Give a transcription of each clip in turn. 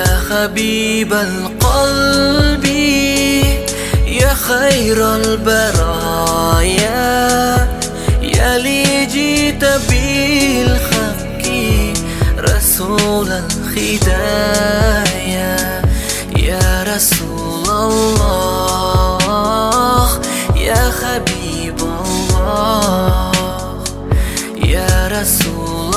يا حبيب القلب يا خير البرايا يا لي جيت بالحق رسول الهدايا يا رسول الله يا حبيب الله يا رسول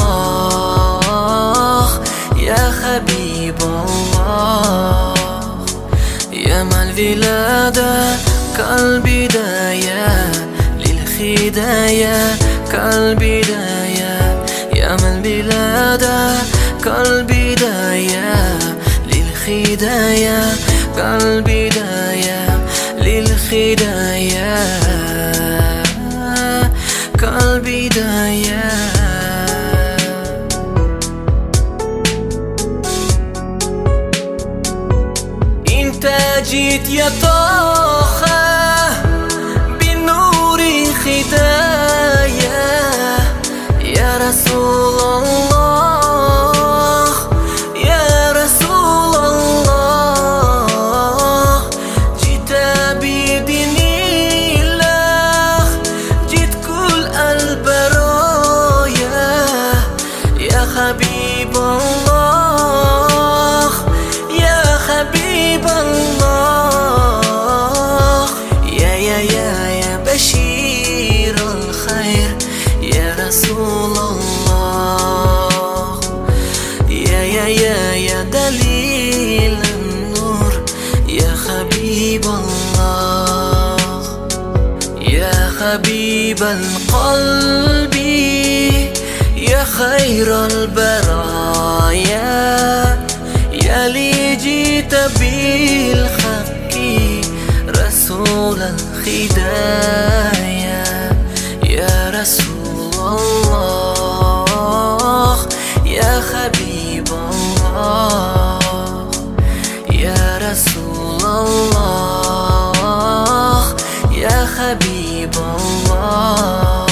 الله يا حبيب الله يا ما الولادة كالبداية للخدايا كالبداية يا ما الولادة كالبداية للخدايا كالبداية للخدايا كالبداية انت جيت يا طه بنور خدايا يا رسول الله يا رسول الله جيت بدين الله جيت كل البرايا يا حبيب الله يا حبيب الله يا يا يا يا بشير الخير يا رسول الله يا يا يا يا دليل النور يا حبيب الله يا حبيب القلب يا خير البرايا يا لي جيت بالحق رسول الهدايا يا رسول الله يا حبيب الله يا رسول الله يا حبيب الله